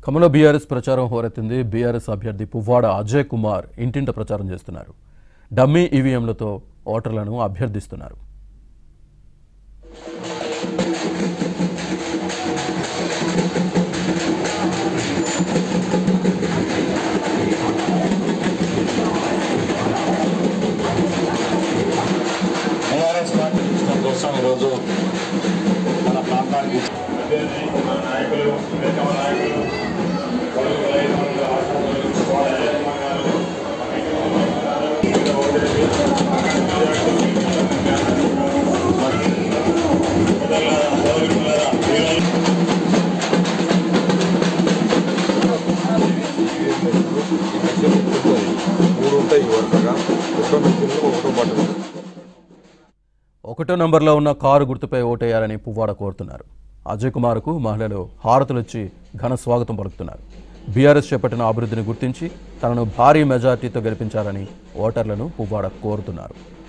ఖమ్మంలో బీఆర్ఎస్ ప్రచారం హోరెత్తింది బీఆర్ఎస్ అభ్యర్థి పువ్వాడ అజయ్ కుమార్ ఇంటింట ప్రచారం చేస్తున్నారు డమ్మీ ఈవీఎంలతో ఓటర్లను అభ్యర్థిస్తున్నారు టీఆర్ఎస్ పార్టీ ఇష్టం కోసం ఈరోజు మన ప్రాంతానికి మన నాయకులు మిగతా నాయకులు పొడుగు రైతులు ఆశలు వాళ్ళ యజమానులు మూడు ఉంటాయి వరుసగా ఒక్క మిషన్లో ఒకటో బటన్ ఒకటో నంబర్లో ఉన్న కారు గుర్తుపై ఓటేయాలని పువ్వాడ కోరుతున్నారు అజయ్ కుమార్కు మహిళలు హారతులిచ్చి ఘన స్వాగతం పలుకుతున్నారు బీఆర్ఎస్ చేపట్టిన అభివృద్ధిని గుర్తించి తనను భారీ మెజార్టీతో గెలిపించాలని ఓటర్లను పువ్వాడ కోరుతున్నారు